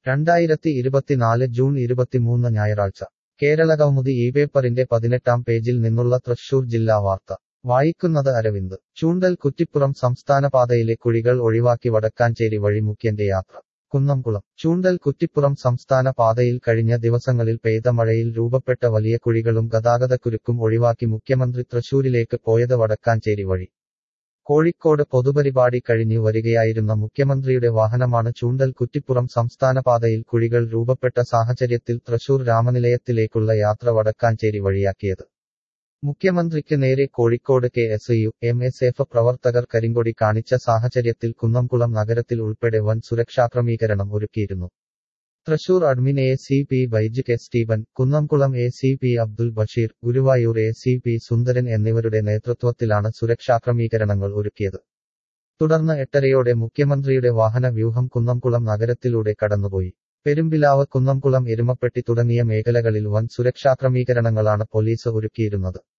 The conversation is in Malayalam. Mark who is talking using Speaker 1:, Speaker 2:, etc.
Speaker 1: രണ്ടായിരത്തി ഇരുപത്തിനാല് ജൂൺ ഇരുപത്തിമൂന്ന് ഞായറാഴ്ച കേരള കൗമുദി ഈ പേപ്പറിന്റെ പതിനെട്ടാം പേജിൽ നിന്നുള്ള തൃശൂർ ജില്ലാ വാർത്ത വായിക്കുന്നത് അരവിന്ദ് ചൂണ്ടൽ കുറ്റിപ്പുറം സംസ്ഥാനപാതയിലെ കുഴികൾ ഒഴിവാക്കി വടക്കാഞ്ചേരി വഴി മുഖ്യന്റെ യാത്ര കുന്നംകുളം ചൂണ്ടൽ കുറ്റിപ്പുറം സംസ്ഥാന പാതയിൽ കഴിഞ്ഞ ദിവസങ്ങളിൽ പെയ്ത മഴയിൽ രൂപപ്പെട്ട വലിയ കുഴികളും ഗതാഗതക്കുരുക്കും ഒഴിവാക്കി മുഖ്യമന്ത്രി തൃശൂരിലേക്ക് പോയത് വടക്കാഞ്ചേരി വഴി കോഴിക്കോട് പൊതുപരിപാടി കഴിഞ്ഞു വരികയായിരുന്ന മുഖ്യമന്ത്രിയുടെ വാഹനമാണ് ചൂണ്ടൽ കുറ്റിപ്പുറം സംസ്ഥാനപാതയിൽ കുഴികൾ രൂപപ്പെട്ട സാഹചര്യത്തിൽ തൃശൂർ രാമനിലയത്തിലേക്കുള്ള യാത്ര വടക്കാഞ്ചേരി വഴിയാക്കിയത് മുഖ്യമന്ത്രിക്ക് നേരെ Kozhikode K S U M S F പ്രവർത്തകർ കരിങ്കൊടി കാണിച്ച സാഹചര്യത്തിൽ കുന്നംകുളം നഗരത്തിൽ ഉൾപ്പെടെ വൻ സുരക്ഷാക്രമീകരണം ഒരുക്കിയിരുന്നു Thrissur admin A C P Baiju K Steven Kunnamkulam A C P Abdul Basheer Guruvayur A C P Sundaran എന്നിവരുടെ നേതൃത്വത്തിലാണ് സുരക്ഷാക്രമീകരണങ്ങൾ ഒരുക്കിയത് തുടർന്ന് എട്ടരയോടെ മുഖ്യമന്ത്രിയുടെ വാഹന വ്യൂഹം കുന്നംകുളം നഗരത്തിലൂടെ കടന്നുപോയി പെരുമ്പിലാവ് കുന്നംകുളം എരുമപ്പെട്ടി തുടങ്ങിയ മേഖലകളിൽ വൻ സുരക്ഷാക്രമീകരണങ്ങളാണ് പോലീസ് ഒരുക്കിയിരുന്നത്